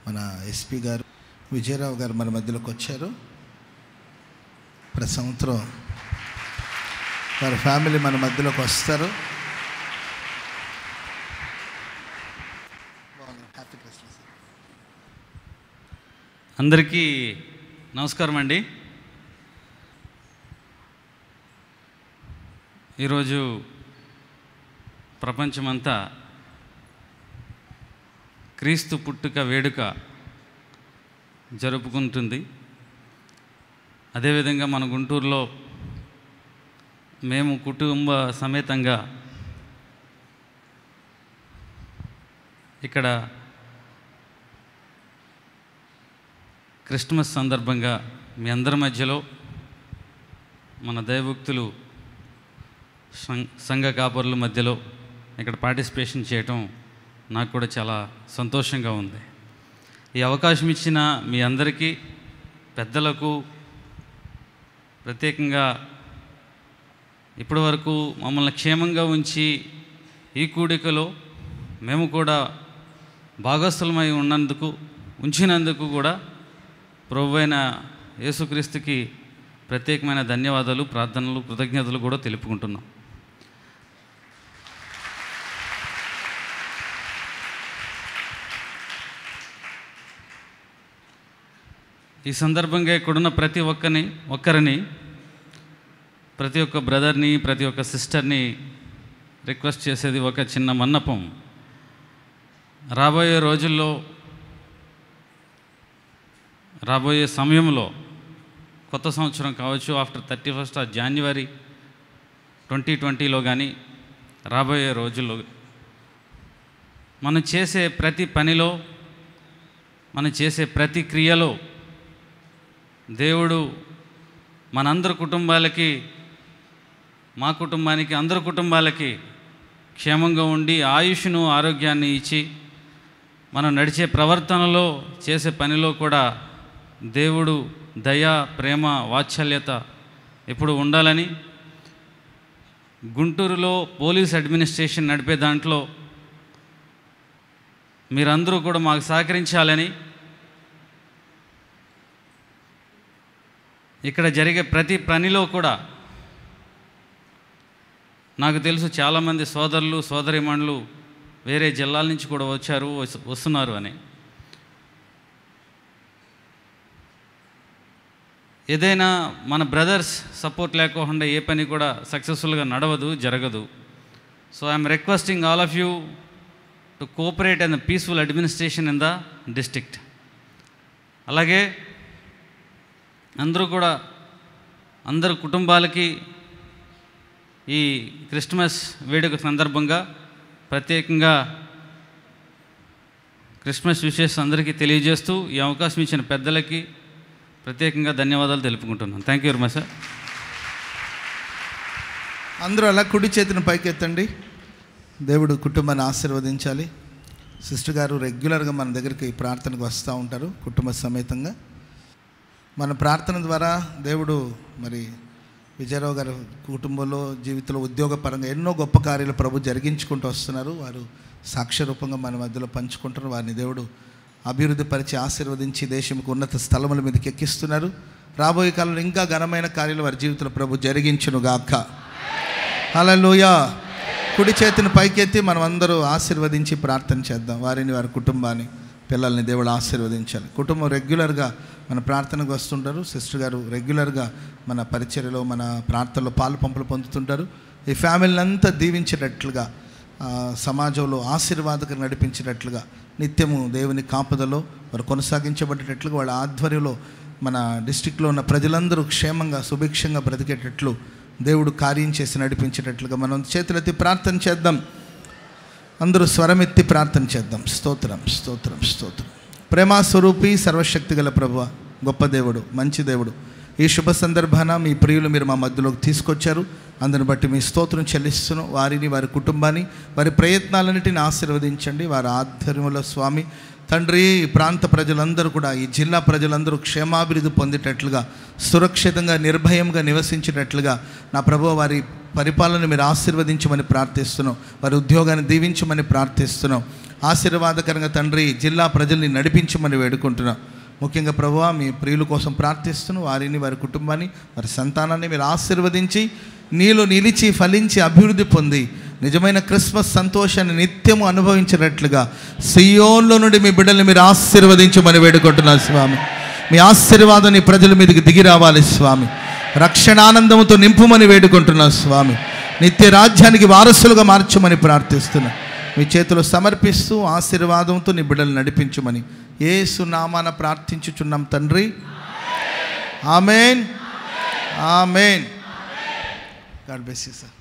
మన ఎస్పీ గారు విజయరావు గారు మన మధ్యలోకి వచ్చారు ప్రతి సంవత్సరం వారి ఫ్యామిలీ మన మధ్యలోకి వస్తారు హ్యాపీ క్రిస్మస్ అందరికీ నమస్కారం అండి ఈరోజు ప్రపంచమంతా క్రీస్తు పుట్టుక వేడుక జరుపుకుంటుంది అదేవిధంగా మన గుంటూరులో మేము కుటుంబ సమేతంగా ఇక్కడ క్రిస్మస్ సందర్భంగా మీ అందరి మధ్యలో మన దైవభక్తులు సం- సంఘ కాపరుల మధ్యలో ఇక్కడ పార్టిసిపేషన్ చేయటం నాకు కూడా చాలా సంతోషంగా ఉంది ఈ అవకాశం ఇచ్చిన మీ అందరికీ పెద్దలకు ప్రత్యేకంగా ఇప్పటి వరకు మమ్మల్ని క్షేమంగా ఉంచి ఈ కూడికలో మేము కూడా భాగస్థులమై ఉన్నందుకు ఉంచినందుకు కూడా ప్రభు అయిన యేసుక్రీస్తుకి ప్రత్యేకమైన ధన్యవాదాలు ప్రార్థనలు కృతజ్ఞతలు కూడా తెలుపుకుంటున్నాం ఈ సందర్భంగా ఇక్కడున్న ప్రతి ఒక్కరిని ఒక్కరిని ప్రతి ఒక్క బ్రదర్ని ప్రతి ఒక్క సిస్టర్ని రిక్వెస్ట్ చేసేది ఒక చిన్న మన్నపం రాబోయే రోజుల్లో రాబోయే సమయంలో కొత్త సంవత్సరం కావచ్చు after thirty first of January twenty ట్వంటీలో కానీ రాబోయే రోజుల్లో మనం చేసే ప్రతి పనిలో మనం చేసే ప్రతి క్రియలో దేవుడు మనందరి కుటుంబాలకి మా కుటుంబానికి అందరి కుటుంబాలకి క్షేమంగా ఉండి ఆయుష్ను ఆరోగ్యాన్ని ఇచ్చి మనం నడిచే ప్రవర్తనలో చేసే పనిలో కూడా దేవుడు దయ ప్రేమ వాత్సల్యత ఎప్పుడు ఉండాలని గుంటూరులో పోలీస్ అడ్మినిస్ట్రేషన్ నడిపే దాంట్లో మీరందరూ కూడా మాకు సహకరించాలని ఇక్కడ జరిగే ప్రతి పనిలో కూడా నాకు తెలుసు చాలామంది సోదరులు సోదరిమణులు వేరే జిల్లాల నుంచి కూడా వచ్చారు వస్- వస్తున్నారు అని ఏదైనా మన బ్రదర్స్ సపోర్ట్ లేకోకుండా ఏ పని కూడా సక్సెస్ఫుల్గా నడవదు జరగదు so I'm requesting all of you to cooperate and peaceful administration in the district అలాగే అందరూ కూడా అందరు కుటుంబాలకి ఈ క్రిస్మస్ వేడుక సందర్భంగా ప్రత్యేకంగా క్రిస్మస్ విషెస్ అందరికీ తెలియజేస్తూ ఈ అవకాశం ఇచ్చిన పెద్దలకి ప్రత్యేకంగా ధన్యవాదాలు తెలుపుకుంటున్నాను thank you very much sir అందరూ అలా కుడి చేతిని పైకెత్తండి దేవుడు కుటుంబాన్ని ఆశీర్వదించాలి సిస్టర్ గారు రెగ్యులర్గా మన దగ్గరికి ప్రార్థనకు వస్తూ ఉంటారు కుటుంబ సమేతంగా మన ప్రార్థన ద్వారా దేవుడు మరి విజయరావు గారి కుటుంబంలో జీవితంలో ఉద్యోగపరంగా ఎన్నో గొప్ప కార్యాలు ప్రభు జరిగించుకుంటూ వస్తున్నారు వారు సాక్ష్య రూపంగా మన మధ్యలో పంచుకుంటారు వారిని దేవుడు అభివృద్ధి పరిచి ఆశీర్వదించి దేశంకు ఉన్నత స్థలముల మీదకి ఎక్కిస్తున్నారు రాబోయే కాలంలో ఇంకా ఘనమైన కార్యాలు వారి జీవితంలో ప్రభు జరిగించును గాక హల్లెలూయా కుడి చేతిని పైకెత్తి మనం అందరూ ఆశీర్వదించి ప్రార్థన చేద్దాం వారిని వారి కుటుంబాన్ని పిల్లల్ని దేవుడు ఆశీర్వదించాలి కుటుంబం రెగ్యులర్గా మన ప్రార్థనకు వస్తుంటారు సిస్టర్ గారు రెగ్యులర్గా మన పరిచర్యలో మన ప్రార్థనలో పాలు పంపులు పొందుతుంటారు ఈ ఫ్యామిలీని అంతా దీవించేటట్లుగా ఆ, సమాజంలో ఆశీర్వాదకర నడిపించేటట్లుగా నిత్యము దేవుని కాపుదలో వారు కొనసాగించబడేటట్లుగా వాళ్ళ ఆధ్వర్యంలో మన డిస్టిక్లో ఉన్న ప్రజలందరూ క్షేమంగా సుభిక్షంగా బ్రతికేటట్లు దేవుడు కార్యం చేసి నడిపించేటట్లుగా మనం చేతులెత్తి ప్రార్థన చేద్దాం అందరూ స్వరమెత్తి ప్రార్థన చేద్దాం స్తోత్రం స్తోత్రం స్తోత్రం ప్రేమా స్వరూపి సర్వశక్తి గల ప్రభువ గొప్ప దేవుడు మంచి దేవుడు ఈ శుభ సందర్భాన మీ ప్రియులు మీరు మా మధ్యలోకి తీసుకొచ్చారు అందుని బట్టి మీ స్తోత్రం చెల్లిస్తున్నాం వారిని వారి కుటుంబాన్ని వారి ప్రయత్నాలన్నిటిని ఆశీర్వదించండి వారి ఆధ్వర్యంలో స్వామి తండ్రి ఈ ప్రాంత ప్రజలందరూ కూడా ఈ జిల్లా ప్రజలందరూ క్షేమాభివృద్ధి పొందేటట్లుగా సురక్షితంగా నిర్భయంగా నివసించేటట్లుగా నా ప్రభు వారి పరిపాలన మీరు ఆశీర్వదించమని ప్రార్థిస్తున్నాం వారి ఉద్యోగాన్ని దీవించమని ప్రార్థిస్తున్నాం ఆశీర్వాదకరంగా తండ్రి జిల్లా ప్రజల్ని నడిపించమని వేడుకుంటున్నాం ముఖ్యంగా ప్రభువా మీ ప్రియుల కోసం ప్రార్థిస్తున్నాం వారిని వారి కుటుంబాన్ని వారి సంతానాన్ని మీరు ఆశీర్వదించి నీలో నిలిచి ఫలించి అభివృద్ధి పొంది నిజమైన క్రిస్మస్ సంతోషాన్ని నిత్యము అనుభవించినట్లుగా సియోన్లో నుండి మీ బిడ్డల్ని మీరు ఆశీర్వదించమని వేడుకుంటున్నారు స్వామి మీ ఆశీర్వాదం నీ ప్రజల మీదకి దిగి రావాలి స్వామి రక్షణానందంతో నింపుమని వేడుకుంటున్నాం స్వామి నిత్య రాజ్యానికి వారసులుగా మార్చమని ప్రార్థిస్తున్నా మీ చేతిలో సమర్పిస్తూ ఆశీర్వాదంతో నీ బిడ్డలు నడిపించమని ఏసు నామాన ప్రార్థించుచున్నాం తండ్రి amen amen God bless you sir